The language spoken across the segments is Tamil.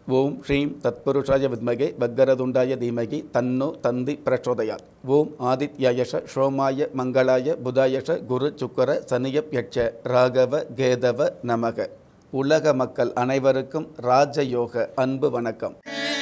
ஓம் ஸ்ரீம் தத்புருஷாய வித்மகே பக்கரதுண்டாய தீமகி தன்னோ தந்தி பிரச்சோதயாத் ஓம் ஆதித்யாயஷ ஷோமாய மங்களாய புதாயஷ குரு சுக்கர சனியப் யட்ச ராகவ கேதவ நமக உலக மக்கள் அனைவருக்கும் ராஜயோக அன்பு வணக்கம்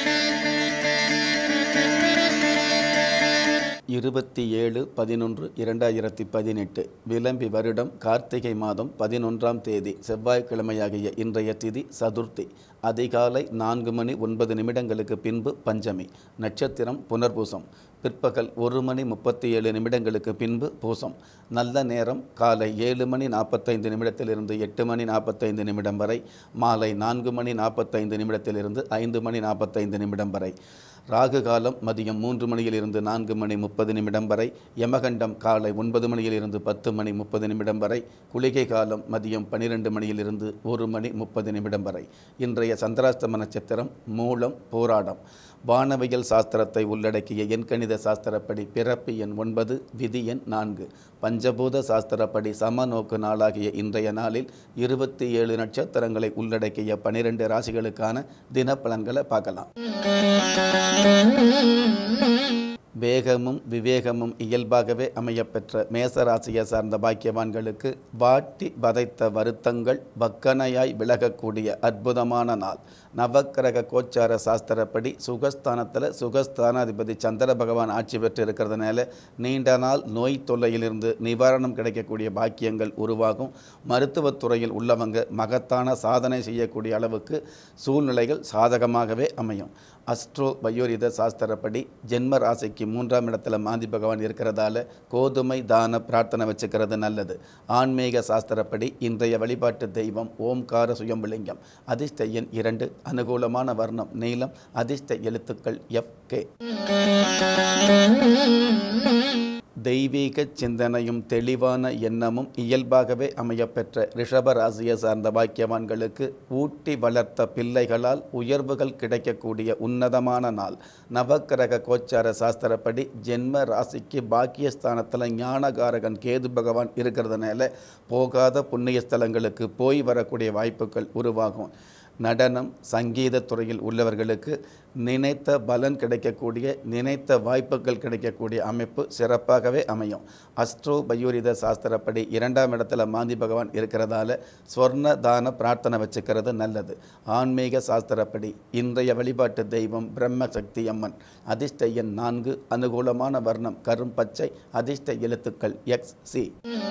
இருபத்தி ஏழு பதினொன்று இரண்டாயிரத்தி பதினெட்டு விளம்பி வருடம் கார்த்திகை மாதம் பதினொன்றாம் தேதி செவ்வாய்க்கிழமையாகிய இன்றைய திதி சதுர்த்தி அதிகாலை நான்கு மணி ஒன்பது நிமிடங்களுக்கு பின்பு பஞ்சமி நட்சத்திரம் புனர்பூசம் பிற்பகல் ஒரு மணி முப்பத்தி ஏழு நிமிடங்களுக்கு பின்பு பூசம் நல்ல நேரம் காலை ஏழு மணி நாற்பத்தைந்து நிமிடத்திலிருந்து எட்டு மணி நாற்பத்தைந்து நிமிடம் வரை மாலை நான்கு மணி நாற்பத்தைந்து நிமிடத்திலிருந்து ஐந்து மணி நாற்பத்தைந்து நிமிடம் வரை ராகு காலம் மதியம் மூன்று மணியிலிருந்து நான்கு மணி முப்பது நிமிடம் வரை யமகண்டம் காலை ஒன்பது மணியிலிருந்து பத்து மணி முப்பது நிமிடம் வரை குளிகை காலம் மதியம் பன்னிரெண்டு மணியிலிருந்து ஒரு மணி முப்பது நிமிடம் வரை இன்றைய சந்திராஸ்தம நட்சத்திரம் மூலம் போராடம் வானவியல் சாஸ்திரத்தை உள்ளடக்கிய எண்கணித சாஸ்திரப்படி பிறப்பு எண் ஒன்பது விதி எண் நான்கு பஞ்சபூத சாஸ்திரப்படி சமநோக்கு நாளாகிய இன்றைய நாளில் இருபத்தி ஏழு நட்சத்திரங்களை உள்ளடக்கிய பனிரெண்டு ராசிகளுக்கான தினப்பலன்களை பார்க்கலாம் வேகமும் விவேகமும் இயல்பாகவே அமையப்பெற்ற மேசராசியை சார்ந்த பாக்கியவான்களுக்கு வாட்டி வதைத்த வருத்தங்கள் வக்கனையாய் விலகக்கூடிய அற்புதமான நாள் நவக்கிரக கோச்சார சாஸ்திரப்படி சுகஸ்தானத்தில் சுகஸ்தானாதிபதி சந்திர பகவான் ஆட்சி பெற்று இருக்கிறதுனால நீண்ட நாள் நோய் தொல்லையிலிருந்து நிவாரணம் கிடைக்கக்கூடிய பாக்கியங்கள் உருவாகும் மருத்துவத்துறையில் உள்ளவங்க மகத்தான சாதனை செய்யக்கூடிய அளவுக்கு சூழ்நிலைகள் சாதகமாகவே அமையும் அஸ்ட்ரோ பயோரித சாஸ்திரப்படி ஜென்ம ராசிக்கு மூன்றாம் இடத்துல மாந்தி பகவான் இருக்கிறதால கோதுமை தான பிரார்த்தனை வச்சுக்கிறது நல்லது ஆன்மீக சாஸ்திரப்படி இன்றைய வழிபாட்டு தெய்வம் ஓம்கார சுயம்புலிங்கம் அதிர்ஷ்ட எண் இரண்டு அனுகூலமான வர்ணம் நீளம் அதிர்ஷ்ட எழுத்துக்கள் எஃப் கே தெய்வீக சிந்தனையும் தெளிவான எண்ணமும் இயல்பாகவே அமையப்பெற்ற ரிஷப ராசியை சார்ந்த பாக்கியவான்களுக்கு ஊட்டி வளர்த்த பிள்ளைகளால் உயர்வுகள் கிடைக்கக்கூடிய உன்னதமான நாள் நவக்கிரக கோச்சார சாஸ்திரப்படி ஜென்ம ராசிக்கு பாக்கியஸ்தானத்தில் ஞானகாரகன் கேது பகவான் இருக்கிறதுனால போகாத புண்ணிய ஸ்தலங்களுக்கு போய் வரக்கூடிய வாய்ப்புகள் உருவாகும் நடனம் சங்கீத துறையில் உள்ளவர்களுக்கு நினைத்த பலன் கிடைக்கக்கூடிய நினைத்த வாய்ப்புகள் கிடைக்கக்கூடிய அமைப்பு சிறப்பாகவே அமையும் அஸ்ட்ரோ பயூரித சாஸ்திரப்படி இரண்டாம் இடத்துல மாந்தி பகவான் இருக்கிறதால ஸ்வர்ண தான பிரார்த்தனை வச்சுக்கிறது நல்லது ஆன்மீக சாஸ்திரப்படி இன்றைய வழிபாட்டு தெய்வம் பிரம்ம சக்தி அம்மன் அதிர்ஷ்ட எண் நான்கு அனுகூலமான வர்ணம் கரும் பச்சை அதிர்ஷ்ட எழுத்துக்கள் எக்ஸ் சி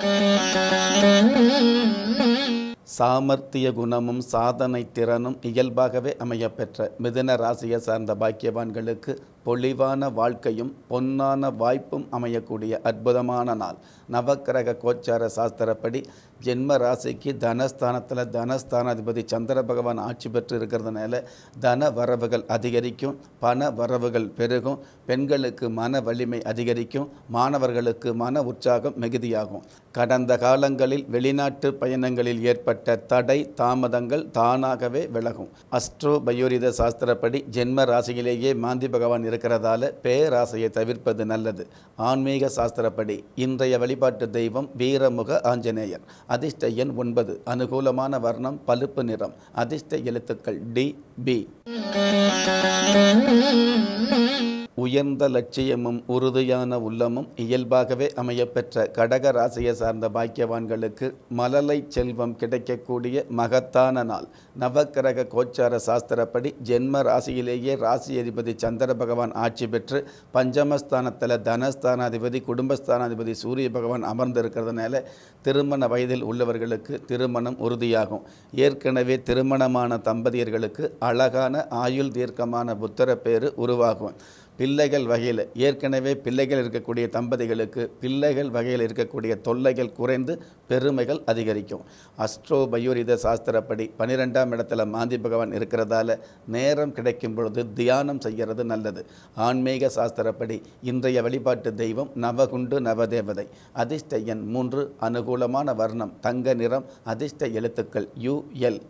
சாமர்த்திய குணமும் சாதனை திறனும் இயல்பாகவே அமையப்பெற்ற மிதுன ராசியை சார்ந்த பாக்கியவான்களுக்கு பொலிவான வாழ்க்கையும் பொன்னான வாய்ப்பும் அமையக்கூடிய அற்புதமான நாள் நவக்கிரக கோச்சார சாஸ்திரப்படி ஜென்ம ராசிக்கு தனஸ்தானத்தில் தனஸ்தானாதிபதி சந்திர பகவான் ஆட்சி பெற்று இருக்கிறதுனால தன வரவுகள் அதிகரிக்கும் பண வரவுகள் பெருகும் பெண்களுக்கு மன வலிமை அதிகரிக்கும் மாணவர்களுக்கு மன உற்சாகம் மிகுதியாகும் கடந்த காலங்களில் வெளிநாட்டு பயணங்களில் ஏற்பட்ட தடை தாமதங்கள் தானாகவே விலகும் அஸ்ட்ரோ பயோரித சாஸ்திரப்படி ஜென்ம ராசியிலேயே மாந்தி பகவான் இருக்கிறதால பேராசையை தவிர்ப்பது நல்லது ஆன்மீக சாஸ்திரப்படி இன்றைய வழிபாட்டு தெய்வம் வீரமுக ஆஞ்சநேயர் அதிர்ஷ்ட எண் ஒன்பது அனுகூலமான வர்ணம் பழுப்பு நிறம் அதிர்ஷ்ட எழுத்துக்கள் டி பி உயர்ந்த லட்சியமும் உறுதியான உள்ளமும் இயல்பாகவே அமையப்பெற்ற கடக ராசியை சார்ந்த பாக்கியவான்களுக்கு மலலை செல்வம் கிடைக்கக்கூடிய மகத்தான நாள் நவக்கிரக கோச்சார சாஸ்திரப்படி ஜென்ம ராசியிலேயே ராசி அதிபதி சந்திர பகவான் ஆட்சி பெற்று பஞ்சமஸ்தானத்தில் தனஸ்தானாதிபதி குடும்பஸ்தானாதிபதி சூரிய பகவான் அமர்ந்திருக்கிறதுனால திருமண வயதில் உள்ளவர்களுக்கு திருமணம் உறுதியாகும் ஏற்கனவே திருமணமான தம்பதியர்களுக்கு அழகான ஆயுள் தீர்க்கமான புத்திர பேரு உருவாகும் பிள்ளைகள் வகையில் ஏற்கனவே பிள்ளைகள் இருக்கக்கூடிய தம்பதிகளுக்கு பிள்ளைகள் வகையில் இருக்கக்கூடிய தொல்லைகள் குறைந்து பெருமைகள் அதிகரிக்கும் அஸ்ட்ரோ பயோரித சாஸ்திரப்படி பனிரெண்டாம் இடத்துல மாந்தி பகவான் இருக்கிறதால நேரம் கிடைக்கும் பொழுது தியானம் செய்கிறது நல்லது ஆன்மீக சாஸ்திரப்படி இன்றைய வழிபாட்டு தெய்வம் நவகுண்டு நவதேவதை அதிர்ஷ்ட எண் மூன்று அனுகூலமான வர்ணம் தங்க நிறம் அதிர்ஷ்ட எழுத்துக்கள் யு எல்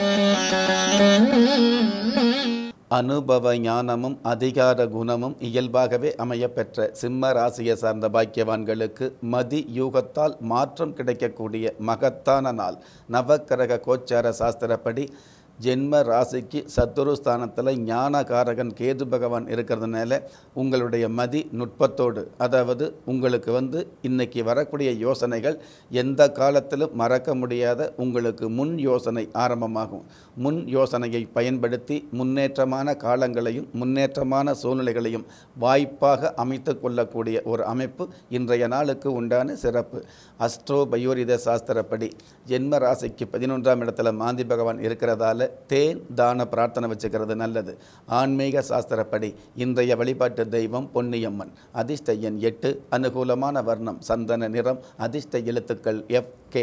அனுபவ ஞானமும் அதிகார குணமும் இயல்பாகவே அமையப்பெற்ற சிம்ம ராசியை சார்ந்த பாக்கியவான்களுக்கு மதி யூகத்தால் மாற்றம் கிடைக்கக்கூடிய மகத்தான நாள் நவக்கிரக கோச்சார சாஸ்திரப்படி ஜென்ம ராசிக்கு சத்துரு ஸ்தானத்தில் ஞானகாரகன் கேது பகவான் இருக்கிறதுனால உங்களுடைய மதி நுட்பத்தோடு அதாவது உங்களுக்கு வந்து இன்னைக்கு வரக்கூடிய யோசனைகள் எந்த காலத்திலும் மறக்க முடியாத உங்களுக்கு முன் யோசனை ஆரம்பமாகும் முன் யோசனையை பயன்படுத்தி முன்னேற்றமான காலங்களையும் முன்னேற்றமான சூழ்நிலைகளையும் வாய்ப்பாக அமைத்து கொள்ளக்கூடிய ஒரு அமைப்பு இன்றைய நாளுக்கு உண்டான சிறப்பு அஸ்ட்ரோ பயோரித சாஸ்திரப்படி ஜென்ம ராசிக்கு பதினொன்றாம் இடத்துல மாந்தி பகவான் இருக்கிறதால தேன் தான பிரார்த்தனை வச்சுக்கிறது நல்லது ஆன்மீக சாஸ்திரப்படி இன்றைய வழிபாட்டு தெய்வம் பொன்னியம்மன் அதிர்ஷ்ட எண் எட்டு அனுகூலமான வர்ணம் சந்தன நிறம் அதிர்ஷ்ட எழுத்துக்கள் எஃப் கே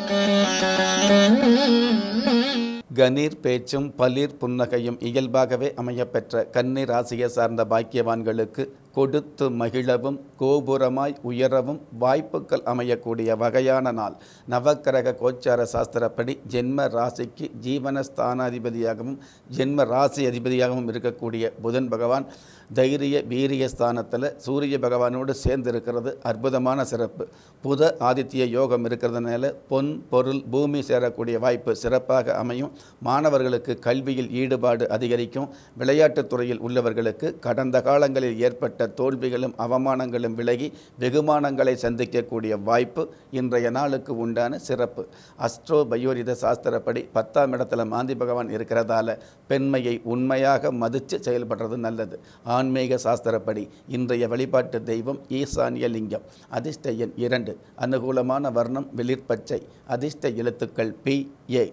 கணீர் பேச்சும் பளிர் புன்னகையும் இயல்பாகவே அமையப்பெற்ற கன்னி ராசியை சார்ந்த பாக்கியவான்களுக்கு கொடுத்து மகிழவும் கோபுரமாய் உயரவும் வாய்ப்புகள் அமையக்கூடிய வகையான நாள் நவக்கிரக கோச்சார சாஸ்திரப்படி ஜென்ம ராசிக்கு ஜீவனஸ்தானாதிபதியாகவும் ஜென்ம ராசி அதிபதியாகவும் இருக்கக்கூடிய புதன் பகவான் தைரிய வீரிய ஸ்தானத்தில் சூரிய பகவானோடு சேர்ந்து இருக்கிறது அற்புதமான சிறப்பு புத ஆதித்ய யோகம் இருக்கிறதுனால பொன் பொருள் பூமி சேரக்கூடிய வாய்ப்பு சிறப்பாக அமையும் மாணவர்களுக்கு கல்வியில் ஈடுபாடு அதிகரிக்கும் விளையாட்டுத் துறையில் உள்ளவர்களுக்கு கடந்த காலங்களில் ஏற்பட்ட தோல்விகளும் அவமானங்களும் விலகி வெகுமானங்களை சந்திக்கக்கூடிய வாய்ப்பு இன்றைய நாளுக்கு உண்டான சிறப்பு அஸ்ட்ரோ பயோரித சாஸ்திரப்படி பத்தாம் இடத்துல மாந்தி பகவான் இருக்கிறதால பெண்மையை உண்மையாக மதித்து செயல்படுறது நல்லது ஆன்மீக சாஸ்திரப்படி இன்றைய வழிபாட்டு தெய்வம் ஈசானிய லிங்கம் அதிர்ஷ்ட எண் இரண்டு அனுகூலமான வர்ணம் வெளிர்பச்சை அதிர்ஷ்ட எழுத்துக்கள் பி ஏ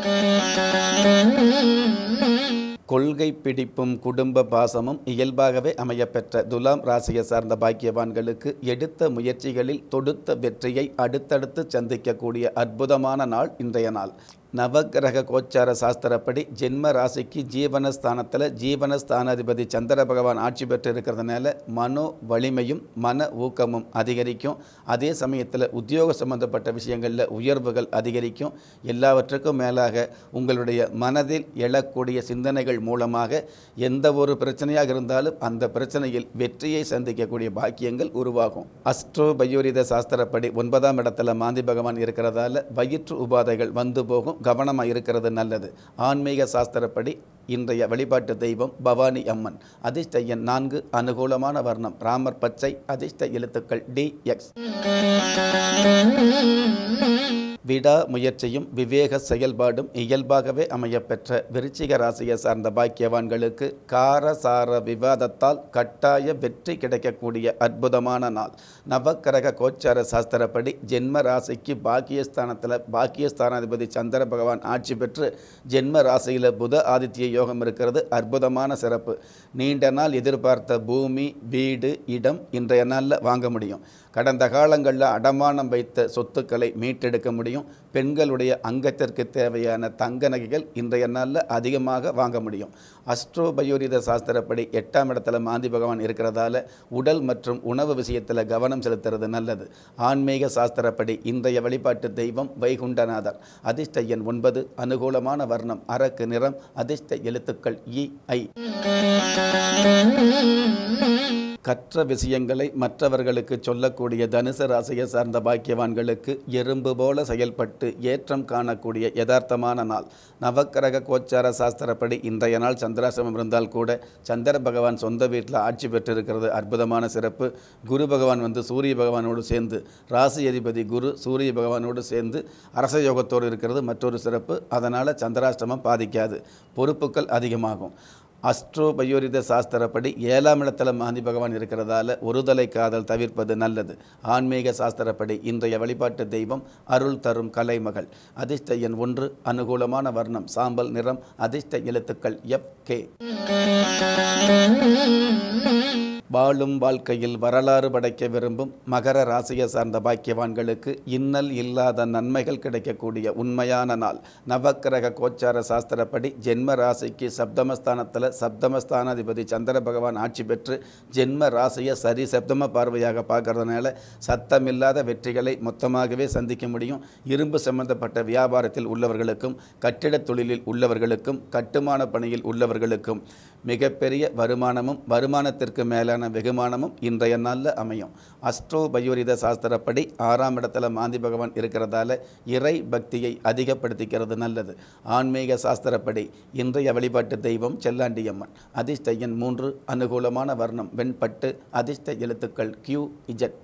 கொள்கை பிடிப்பும் குடும்ப பாசமும் இயல்பாகவே அமையப்பெற்ற துலாம் ராசியை சார்ந்த பாக்கியவான்களுக்கு எடுத்த முயற்சிகளில் தொடுத்த வெற்றியை அடுத்தடுத்து சந்திக்கக்கூடிய அற்புதமான நாள் இன்றைய நாள் நவக்கிரக கோச்சார சாஸ்திரப்படி ஜென்ம ராசிக்கு ஜீவனஸ்தானத்தில் ஜீவனஸ்தானாதிபதி சந்திர பகவான் ஆட்சி பெற்று இருக்கிறதுனால மனோ வலிமையும் மன ஊக்கமும் அதிகரிக்கும் அதே சமயத்தில் உத்தியோக சம்பந்தப்பட்ட விஷயங்களில் உயர்வுகள் அதிகரிக்கும் எல்லாவற்றுக்கும் மேலாக உங்களுடைய மனதில் எழக்கூடிய சிந்தனைகள் மூலமாக எந்த ஒரு பிரச்சனையாக இருந்தாலும் அந்த பிரச்சனையில் வெற்றியை சந்திக்கக்கூடிய பாக்கியங்கள் உருவாகும் அஸ்ட்ரோ பயோரித சாஸ்திரப்படி ஒன்பதாம் இடத்துல மாந்தி பகவான் இருக்கிறதால வயிற்று உபாதைகள் வந்து போகும் கவனமாக இருக்கிறது நல்லது ஆன்மீக சாஸ்திரப்படி இன்றைய வழிபாட்டு தெய்வம் பவானி அம்மன் அதிர்ஷ்ட எண் நான்கு அனுகூலமான வர்ணம் ராமர் பச்சை அதிர்ஷ்ட எழுத்துக்கள் டி எக்ஸ் விடா முயற்சியும் விவேக செயல்பாடும் இயல்பாகவே அமையப்பெற்ற விருச்சிக ராசியை சார்ந்த பாக்கியவான்களுக்கு காரசார விவாதத்தால் கட்டாய வெற்றி கிடைக்கக்கூடிய அற்புதமான நாள் நவக்கிரக கோச்சார சாஸ்திரப்படி ஜென்ம ராசிக்கு பாக்கியஸ்தானத்தில் பாக்கியஸ்தானாதிபதி சந்திர பகவான் ஆட்சி பெற்று ஜென்ம ராசியில் புத ஆதித்ய யோகம் இருக்கிறது அற்புதமான சிறப்பு நீண்ட நாள் எதிர்பார்த்த பூமி வீடு இடம் இன்றைய நாளில் வாங்க முடியும் கடந்த காலங்களில் அடமானம் வைத்த சொத்துக்களை மீட்டெடுக்க முடியும் பெண்களுடைய அங்கத்திற்கு தேவையான தங்க நகைகள் இன்றைய நாளில் அதிகமாக வாங்க முடியும் அஸ்ட்ரோபயோரித சாஸ்திரப்படி எட்டாம் இடத்துல மாந்தி பகவான் இருக்கிறதால உடல் மற்றும் உணவு விஷயத்தில் கவனம் செலுத்துறது நல்லது ஆன்மீக சாஸ்திரப்படி இன்றைய வழிபாட்டு தெய்வம் வைகுண்டநாதர் அதிர்ஷ்ட எண் ஒன்பது அனுகூலமான வர்ணம் அரக்கு நிறம் அதிர்ஷ்ட எழுத்துக்கள் இ ஐ கற்ற விஷயங்களை மற்றவர்களுக்கு சொல்லக்கூடிய தனுசு ராசியை சார்ந்த பாக்கியவான்களுக்கு எறும்பு போல செயல்பட்டு ஏற்றம் காணக்கூடிய யதார்த்தமான நாள் நவக்கிரக கோச்சார சாஸ்திரப்படி இன்றைய நாள் சந்திராசிரமம் இருந்தால் கூட சந்திர பகவான் சொந்த வீட்டில் ஆட்சி பெற்றிருக்கிறது அற்புதமான சிறப்பு குரு பகவான் வந்து சூரிய பகவானோடு சேர்ந்து ராசி அதிபதி குரு சூரிய பகவானோடு சேர்ந்து அரச யோகத்தோடு இருக்கிறது மற்றொரு சிறப்பு அதனால் சந்திராஷ்டமம் பாதிக்காது பொறுப்புகள் அதிகமாகும் அஸ்ட்ரோ பயோரித சாஸ்திரப்படி ஏழாம் இடத்துல மாந்தி பகவான் இருக்கிறதால ஒருதலை காதல் தவிர்ப்பது நல்லது ஆன்மீக சாஸ்திரப்படி இன்றைய வழிபாட்டு தெய்வம் அருள் தரும் கலைமகள் அதிர்ஷ்ட எண் ஒன்று அனுகூலமான வர்ணம் சாம்பல் நிறம் அதிர்ஷ்ட எழுத்துக்கள் எஃப் கே வாழும் வாழ்க்கையில் வரலாறு படைக்க விரும்பும் மகர ராசியை சார்ந்த பாக்கியவான்களுக்கு இன்னல் இல்லாத நன்மைகள் கிடைக்கக்கூடிய உண்மையான நாள் நவக்கிரக கோச்சார சாஸ்திரப்படி ஜென்ம ராசிக்கு சப்தமஸ்தானத்தில் சப்தமஸ்தானாதிபதி சந்திர பகவான் ஆட்சி பெற்று ஜென்ம ராசியை சரி சப்தம பார்வையாக பார்க்கறதுனால சத்தமில்லாத வெற்றிகளை மொத்தமாகவே சந்திக்க முடியும் இரும்பு சம்பந்தப்பட்ட வியாபாரத்தில் உள்ளவர்களுக்கும் கட்டிடத் தொழிலில் உள்ளவர்களுக்கும் கட்டுமான பணியில் உள்ளவர்களுக்கும் மிகப்பெரிய வருமானமும் வருமானத்திற்கு மேலான வகையிலான வெகுமானமும் இன்றைய நாளில் அமையும் அஸ்ட்ரோ பயோரித சாஸ்திரப்படி ஆறாம் இடத்துல மாந்தி பகவான் இருக்கிறதால இறை பக்தியை அதிகப்படுத்திக்கிறது நல்லது ஆன்மீக சாஸ்திரப்படி இன்றைய வழிபாட்டு தெய்வம் செல்லாண்டியம்மன் அதிர்ஷ்ட எண் மூன்று அனுகூலமான வர்ணம் வெண்பட்டு அதிர்ஷ்ட எழுத்துக்கள் கியூ இஜட்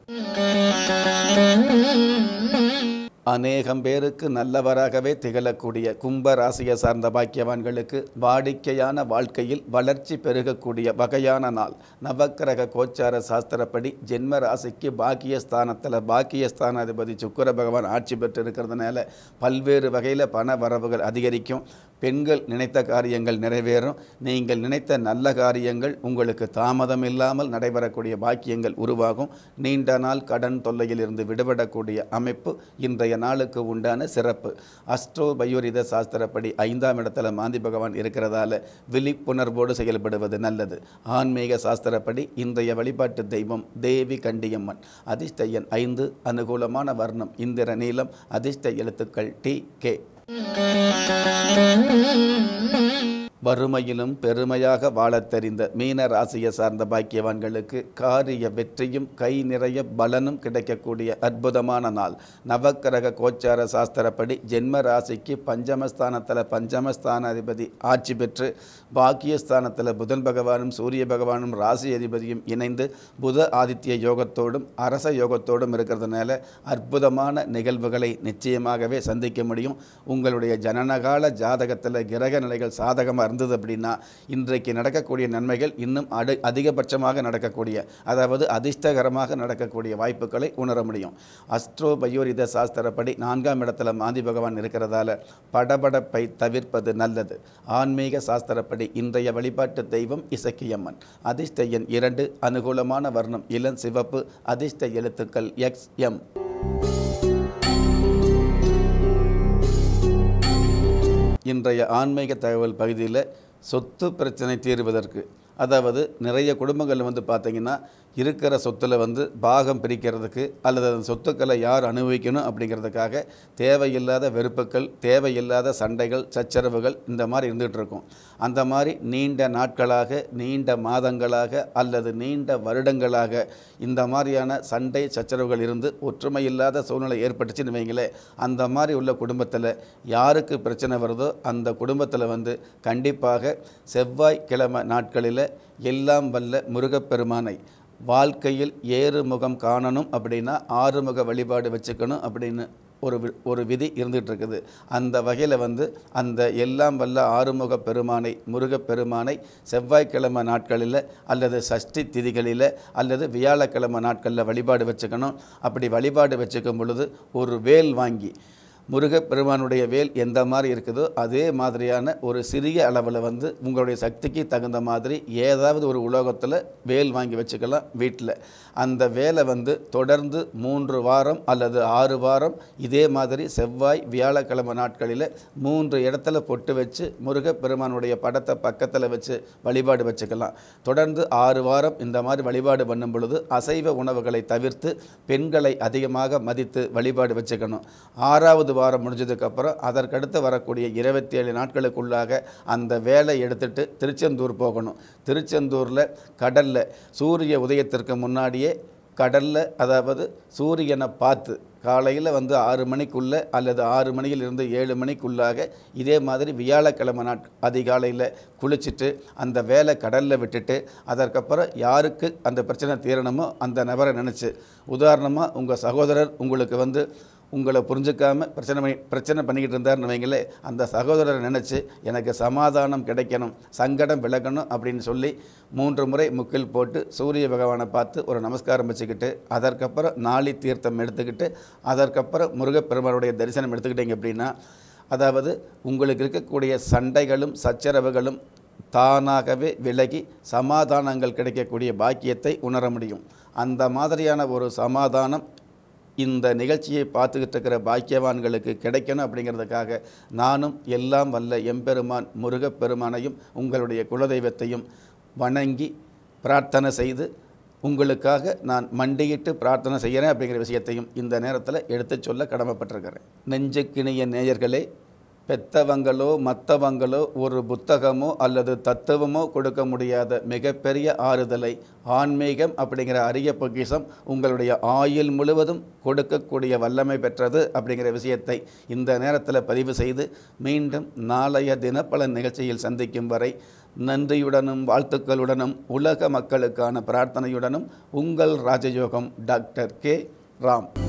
அநேகம் பேருக்கு நல்லவராகவே திகழக்கூடிய கும்ப ராசியை சார்ந்த பாக்கியவான்களுக்கு வாடிக்கையான வாழ்க்கையில் வளர்ச்சி பெருகக்கூடிய வகையான நாள் நவக்கிரக கோச்சார சாஸ்திரப்படி ஜென்ம ராசிக்கு பாக்கியஸ்தானத்தில் பாக்கியஸ்தானாதிபதி சுக்கர பகவான் ஆட்சி பெற்று இருக்கிறதுனால பல்வேறு வகையில் பண வரவுகள் அதிகரிக்கும் பெண்கள் நினைத்த காரியங்கள் நிறைவேறும் நீங்கள் நினைத்த நல்ல காரியங்கள் உங்களுக்கு தாமதம் இல்லாமல் நடைபெறக்கூடிய பாக்கியங்கள் உருவாகும் நீண்ட நாள் கடன் தொல்லையிலிருந்து விடுபடக்கூடிய அமைப்பு இன்றைய நாளுக்கு உண்டான சிறப்பு அஸ்ட்ரோ பயோரித சாஸ்திரப்படி ஐந்தாம் இடத்துல மாந்தி பகவான் இருக்கிறதால விழிப்புணர்வோடு செயல்படுவது நல்லது ஆன்மீக சாஸ்திரப்படி இன்றைய வழிபாட்டு தெய்வம் தேவி கண்டியம்மன் அதிர்ஷ்ட எண் ஐந்து அனுகூலமான வர்ணம் இந்திர நீலம் அதிர்ஷ்ட எழுத்துக்கள் டி கே வறுமையிலும் பெருமையாக வாழத் தெரிந்த மீன ராசியை சார்ந்த பாக்கியவான்களுக்கு காரிய வெற்றியும் கை நிறைய பலனும் கிடைக்கக்கூடிய அற்புதமான நாள் நவக்கிரக கோச்சார சாஸ்திரப்படி ஜென்ம ராசிக்கு பஞ்சமஸ்தானத்தில் பஞ்சமஸ்தானாதிபதி ஆட்சி பெற்று பாக்கியஸ்தானத்தில் புதன் பகவானும் சூரிய பகவானும் ராசி அதிபதியும் இணைந்து புத ஆதித்ய யோகத்தோடும் அரச யோகத்தோடும் இருக்கிறதுனால அற்புதமான நிகழ்வுகளை நிச்சயமாகவே சந்திக்க முடியும் உங்களுடைய ஜனனகால ஜாதகத்தில் கிரக நிலைகள் சாதகமாக இருந்தது அப்படின்னா இன்றைக்கு நடக்கக்கூடிய நன்மைகள் இன்னும் அடு அதிகபட்சமாக நடக்கக்கூடிய அதாவது அதிர்ஷ்டகரமாக நடக்கக்கூடிய வாய்ப்புகளை உணர முடியும் அஸ்ட்ரோ பயோரித சாஸ்திரப்படி நான்காம் இடத்துல மாந்தி பகவான் இருக்கிறதால படபடப்பை தவிர்ப்பது நல்லது ஆன்மீக சாஸ்திரப்படி இன்றைய வழிபாட்டு தெய்வம் இசக்கியம்மன் அதிர்ஷ்ட எண் இரண்டு அனுகூலமான வர்ணம் இளம் சிவப்பு அதிர்ஷ்ட எழுத்துக்கள் எக்ஸ் எம் இன்றைய ஆன்மீக தகவல் பகுதியில் சொத்து பிரச்சனை தீர்வதற்கு அதாவது நிறைய குடும்பங்கள் வந்து பார்த்திங்கன்னா இருக்கிற சொத்தில் வந்து பாகம் பிரிக்கிறதுக்கு அல்லது அந்த சொத்துக்களை யார் அனுபவிக்கணும் அப்படிங்கிறதுக்காக தேவையில்லாத வெறுப்புகள் தேவையில்லாத சண்டைகள் சச்சரவுகள் இந்த மாதிரி இருந்துகிட்டு இருக்கும் அந்த மாதிரி நீண்ட நாட்களாக நீண்ட மாதங்களாக அல்லது நீண்ட வருடங்களாக இந்த மாதிரியான சண்டை சச்சரவுகள் இருந்து ஒற்றுமை இல்லாத சூழ்நிலை ஏற்பட்டுச்சுன்னு வைங்களேன் அந்த மாதிரி உள்ள குடும்பத்தில் யாருக்கு பிரச்சனை வருதோ அந்த குடும்பத்தில் வந்து கண்டிப்பாக செவ்வாய்க்கிழமை நாட்களில் எல்லாம் வல்ல முருகப்பெருமானை வாழ்க்கையில் ஏறு முகம் காணணும் அப்படின்னா ஆறுமுக வழிபாடு வச்சுக்கணும் அப்படின்னு ஒரு வி- ஒரு விதி இருந்துகிட்டு இருக்குது அந்த வகையில் வந்து அந்த எல்லாம் வல்ல ஆறுமுக பெருமானை முருகப் பெருமானை செவ்வாய்க்கிழமை நாட்களில் அல்லது சஷ்டி திதிகளில் அல்லது வியாழக்கிழமை நாட்களில் வழிபாடு வச்சுக்கணும் அப்படி வழிபாடு வச்சுக்கும் பொழுது ஒரு வேல் வாங்கி முருகப்பெருமானுடைய வேல் எந்த மாதிரி இருக்குதோ அதே மாதிரியான ஒரு சிறிய அளவில் வந்து உங்களுடைய சக்திக்கு தகுந்த மாதிரி ஏதாவது ஒரு உலோகத்தில் வேல் வாங்கி வச்சுக்கலாம் வீட்டில் அந்த வேலை வந்து தொடர்ந்து மூன்று வாரம் அல்லது ஆறு வாரம் இதே மாதிரி செவ்வாய் வியாழக்கிழமை நாட்களில் மூன்று இடத்துல பொட்டு வச்சு முருகப்பெருமானுடைய படத்தை பக்கத்தில் வச்சு வழிபாடு வச்சுக்கலாம் தொடர்ந்து ஆறு வாரம் இந்த மாதிரி வழிபாடு பண்ணும் பொழுது அசைவ உணவுகளை தவிர்த்து பெண்களை அதிகமாக மதித்து வழிபாடு வச்சுக்கணும் ஆறாவது வாரம் முடிஞ்சதுக்கப்புறம் அதற்கடுத்து வரக்கூடிய இருபத்தி ஏழு நாட்களுக்குள்ளாக அந்த வேலை எடுத்துட்டு திருச்செந்தூர் போகணும் திருச்செந்தூரில் கடலில் சூரிய உதயத்திற்கு முன்னாடியே கடலில் அதாவது சூரியனை பார்த்து காலையில் வந்து ஆறு மணிக்குள்ளே அல்லது ஆறு மணியிலிருந்து ஏழு மணிக்குள்ளாக இதே மாதிரி வியாழக்கிழமை நாட் அதிகாலையில் குளிச்சுட்டு அந்த வேலை கடலில் விட்டுட்டு அதற்கப்புறம் யாருக்கு அந்த பிரச்சனை தீரணுமோ அந்த நபரை நினச்சி உதாரணமாக உங்கள் சகோதரர் உங்களுக்கு வந்து உங்களை புரிஞ்சுக்காம பிரச்சனை பண்ணி பிரச்சனை பண்ணிக்கிட்டு இருந்தாருன்னு வைங்களே அந்த சகோதரரை நினச்சி எனக்கு சமாதானம் கிடைக்கணும் சங்கடம் விலகணும் அப்படின்னு சொல்லி மூன்று முறை முக்கில் போட்டு சூரிய பகவானை பார்த்து ஒரு நமஸ்காரம் வச்சுக்கிட்டு அதற்கப்புறம் நாளி தீர்த்தம் எடுத்துக்கிட்டு அதற்கப்புறம் முருகப்பெருமானுடைய தரிசனம் எடுத்துக்கிட்டீங்க அப்படின்னா அதாவது உங்களுக்கு இருக்கக்கூடிய சண்டைகளும் சச்சரவுகளும் தானாகவே விலகி சமாதானங்கள் கிடைக்கக்கூடிய பாக்கியத்தை உணர முடியும் அந்த மாதிரியான ஒரு சமாதானம் இந்த நிகழ்ச்சியை பார்த்துக்கிட்டு இருக்கிற பாக்கியவான்களுக்கு கிடைக்கணும் அப்படிங்கிறதுக்காக நானும் எல்லாம் வல்ல எம்பெருமான் முருகப்பெருமானையும் உங்களுடைய குலதெய்வத்தையும் வணங்கி பிரார்த்தனை செய்து உங்களுக்காக நான் மண்டியிட்டு பிரார்த்தனை செய்கிறேன் அப்படிங்கிற விஷயத்தையும் இந்த நேரத்தில் எடுத்துச் சொல்ல கடமைப்பட்டிருக்கிறேன் நெஞ்சுக்கிணிய நேயர்களே பெத்தவங்களோ மற்றவங்களோ ஒரு புத்தகமோ அல்லது தத்துவமோ கொடுக்க முடியாத மிகப்பெரிய ஆறுதலை ஆன்மீகம் அப்படிங்கிற அரிய பொக்கிஷம் உங்களுடைய ஆயுள் முழுவதும் கொடுக்கக்கூடிய வல்லமை பெற்றது அப்படிங்கிற விஷயத்தை இந்த நேரத்தில் பதிவு செய்து மீண்டும் நாளைய தினப்பலன் நிகழ்ச்சியில் சந்திக்கும் வரை நன்றியுடனும் வாழ்த்துக்களுடனும் உலக மக்களுக்கான பிரார்த்தனையுடனும் உங்கள் ராஜயோகம் டாக்டர் கே ராம்